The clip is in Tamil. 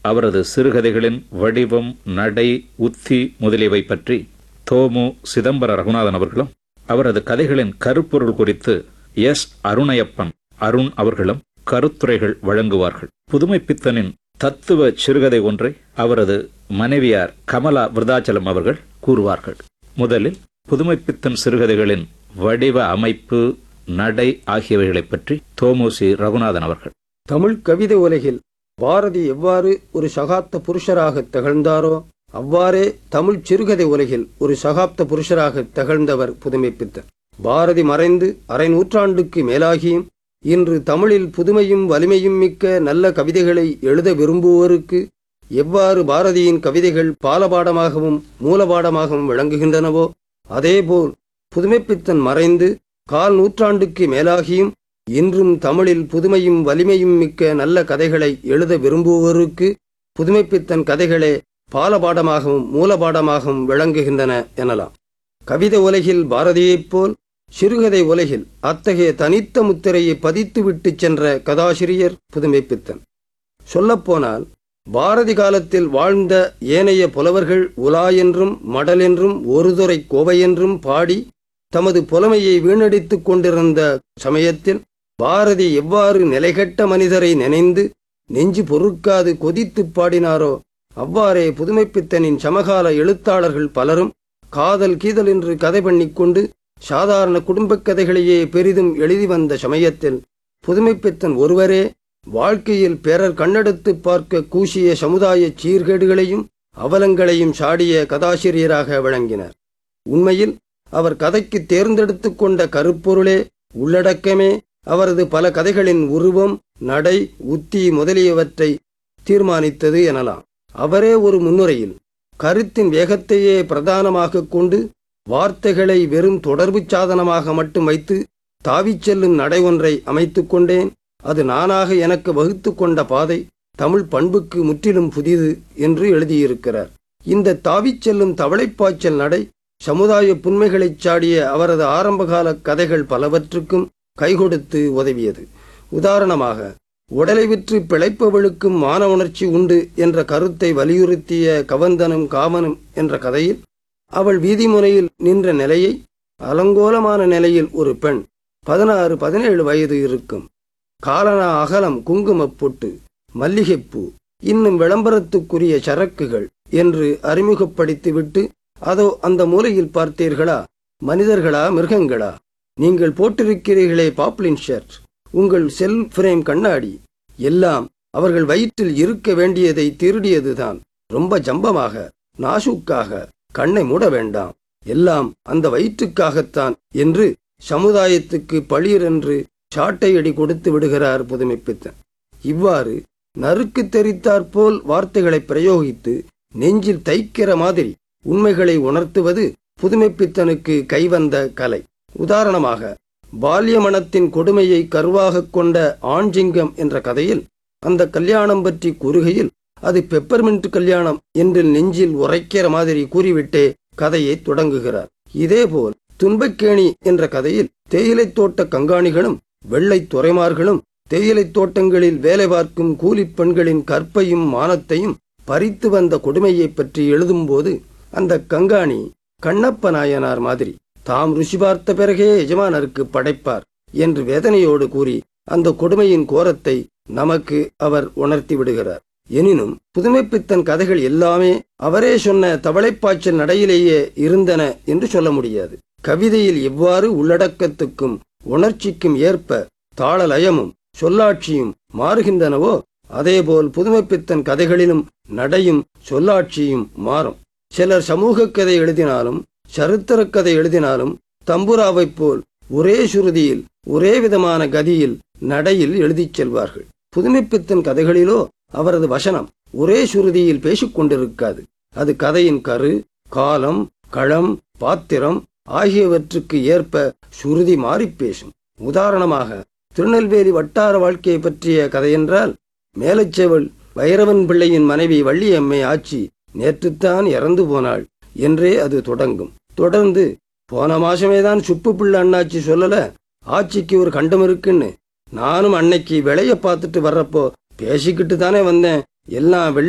அவரது சிறுகதைகளின் வடிவம் நடை உத்தி முதலியவை பற்றி தோமு சிதம்பர ரகுநாதன் அவர்களும் அவரது கதைகளின் கருப்பொருள் குறித்து எஸ் அருணையப்பன் அருண் அவர்களும் கருத்துரைகள் வழங்குவார்கள் புதுமைப்பித்தனின் தத்துவ சிறுகதை ஒன்றை அவரது மனைவியார் கமலா விருதாச்சலம் அவர்கள் கூறுவார்கள் முதலில் புதுமைப்பித்தன் சிறுகதைகளின் வடிவ அமைப்பு நடை ஆகியவைகளைப் பற்றி தோமுசி ரகுநாதன் அவர்கள் தமிழ் கவிதை உலகில் பாரதி எவ்வாறு ஒரு சகாப்த புருஷராக திகழ்ந்தாரோ அவ்வாறே தமிழ் சிறுகதை உலகில் ஒரு சகாப்த புருஷராக திகழ்ந்தவர் புதுமைப்பித்தன் பாரதி மறைந்து அரை நூற்றாண்டுக்கு மேலாகியும் இன்று தமிழில் புதுமையும் வலிமையும் மிக்க நல்ல கவிதைகளை எழுத விரும்புவோருக்கு எவ்வாறு பாரதியின் கவிதைகள் பாலபாடமாகவும் மூலபாடமாகவும் விளங்குகின்றனவோ அதேபோல் புதுமைப்பித்தன் மறைந்து கால் நூற்றாண்டுக்கு மேலாகியும் இன்றும் தமிழில் புதுமையும் வலிமையும் மிக்க நல்ல கதைகளை எழுத விரும்புவோருக்கு புதுமைப்பித்தன் கதைகளே பாலபாடமாகவும் மூலபாடமாகவும் விளங்குகின்றன எனலாம் கவிதை உலகில் பாரதியைப் போல் சிறுகதை உலகில் அத்தகைய தனித்த முத்திரையை பதித்துவிட்டு சென்ற கதாசிரியர் புதுமைப்பித்தன் சொல்லப்போனால் பாரதி காலத்தில் வாழ்ந்த ஏனைய புலவர்கள் உலா என்றும் மடல் என்றும் ஒருதுறை கோவை என்றும் பாடி தமது புலமையை வீணடித்துக் கொண்டிருந்த சமயத்தில் பாரதி எவ்வாறு நிலைகட்ட மனிதரை நினைந்து நெஞ்சு பொறுக்காது கொதித்துப் பாடினாரோ அவ்வாறே புதுமைப்பித்தனின் சமகால எழுத்தாளர்கள் பலரும் காதல் கீதல் என்று கதை பண்ணிக்கொண்டு சாதாரண குடும்பக் கதைகளையே பெரிதும் எழுதி வந்த சமயத்தில் புதுமைப்பித்தன் ஒருவரே வாழ்க்கையில் பிறர் கண்ணெடுத்து பார்க்க கூசிய சமுதாய சீர்கேடுகளையும் அவலங்களையும் சாடிய கதாசிரியராக விளங்கினார் உண்மையில் அவர் கதைக்கு தேர்ந்தெடுத்து கொண்ட கருப்பொருளே உள்ளடக்கமே அவரது பல கதைகளின் உருவம் நடை உத்தி முதலியவற்றை தீர்மானித்தது எனலாம் அவரே ஒரு முன்னுரையில் கருத்தின் வேகத்தையே பிரதானமாக கொண்டு வார்த்தைகளை வெறும் தொடர்பு சாதனமாக மட்டும் வைத்து தாவிச் செல்லும் நடை ஒன்றை அமைத்துக் கொண்டேன் அது நானாக எனக்கு வகுத்து கொண்ட பாதை தமிழ் பண்புக்கு முற்றிலும் புதிது என்று எழுதியிருக்கிறார் இந்த தாவிச் செல்லும் தவளைப்பாய்ச்சல் நடை சமுதாய புன்மைகளைச் சாடிய அவரது ஆரம்பகால கதைகள் பலவற்றுக்கும் கைகொடுத்து உதவியது உதாரணமாக உடலை விற்று பிழைப்பவளுக்கும் மான உணர்ச்சி உண்டு என்ற கருத்தை வலியுறுத்திய கவந்தனும் காமனும் என்ற கதையில் அவள் வீதிமுனையில் நின்ற நிலையை அலங்கோலமான நிலையில் ஒரு பெண் பதினாறு பதினேழு வயது இருக்கும் காலனா அகலம் குங்குமப் பொட்டு மல்லிகைப்பூ இன்னும் விளம்பரத்துக்குரிய சரக்குகள் என்று அறிமுகப்படுத்திவிட்டு அதோ அந்த மூலையில் பார்த்தீர்களா மனிதர்களா மிருகங்களா நீங்கள் போட்டிருக்கிறீர்களே பாப்ளின் ஷர்ட் உங்கள் செல் ஃப்ரேம் கண்ணாடி எல்லாம் அவர்கள் வயிற்றில் இருக்க வேண்டியதை திருடியதுதான் ரொம்ப ஜம்பமாக நாசூக்காக கண்ணை மூட வேண்டாம் எல்லாம் அந்த வயிற்றுக்காகத்தான் என்று சமுதாயத்துக்கு பளிரென்று சாட்டையடி கொடுத்து விடுகிறார் புதுமைப்பித்தன் இவ்வாறு நறுக்கு தெரித்தாற்போல் வார்த்தைகளை பிரயோகித்து நெஞ்சில் தைக்கிற மாதிரி உண்மைகளை உணர்த்துவது புதுமைப்பித்தனுக்கு கைவந்த கலை உதாரணமாக பால்ய மனத்தின் கொடுமையை கருவாகக் கொண்ட ஆண்சிங்கம் என்ற கதையில் அந்த கல்யாணம் பற்றி கூறுகையில் அது பெப்பர்மின்ட் கல்யாணம் என்று நெஞ்சில் உரைக்கிற மாதிரி கூறிவிட்டே கதையை தொடங்குகிறார் இதேபோல் துன்பக்கேணி என்ற கதையில் தேயிலைத் தோட்ட கங்காணிகளும் வெள்ளை துறைமார்களும் தேயிலைத் தோட்டங்களில் வேலை பார்க்கும் கூலிப் பெண்களின் கற்பையும் மானத்தையும் பறித்து வந்த கொடுமையைப் பற்றி எழுதும்போது அந்த கங்காணி கண்ணப்ப நாயனார் மாதிரி தாம் ருசி பார்த்த பிறகே எஜமானருக்கு படைப்பார் என்று வேதனையோடு கூறி அந்த கொடுமையின் கோரத்தை நமக்கு அவர் உணர்த்தி விடுகிறார் எனினும் புதுமைப்பித்தன் கதைகள் எல்லாமே அவரே சொன்ன தவளைப்பாய்ச்சல் நடையிலேயே இருந்தன என்று சொல்ல முடியாது கவிதையில் எவ்வாறு உள்ளடக்கத்துக்கும் உணர்ச்சிக்கும் ஏற்ப தாளலயமும் சொல்லாட்சியும் மாறுகின்றனவோ அதேபோல் புதுமைப்பித்தன் கதைகளிலும் நடையும் சொல்லாட்சியும் மாறும் சிலர் சமூக கதை எழுதினாலும் சரித்திரக் கதை எழுதினாலும் தம்புராவைப் போல் ஒரே சுருதியில் ஒரே விதமான கதியில் நடையில் எழுதிச் செல்வார்கள் புதுமைப்பித்தன் கதைகளிலோ அவரது வசனம் ஒரே சுருதியில் பேசிக் கொண்டிருக்காது அது கதையின் கரு காலம் களம் பாத்திரம் ஆகியவற்றுக்கு ஏற்ப சுருதி மாறிப் பேசும் உதாரணமாக திருநெல்வேலி வட்டார வாழ்க்கையை பற்றிய கதையென்றால் மேலச்செவல் வைரவன் பிள்ளையின் மனைவி வள்ளியம்மை ஆட்சி நேற்றுத்தான் இறந்து போனாள் என்றே அது தொடங்கும் தொடர்ந்து போன மாசமேதான் சுப்பு பிள்ளை அண்ணாச்சி சொல்லல ஆட்சிக்கு ஒரு கண்டம் இருக்குன்னு நானும் அன்னைக்கு விளைய பார்த்துட்டு வர்றப்போ பேசிக்கிட்டு தானே வந்தேன் எல்லாம் வெள்ளி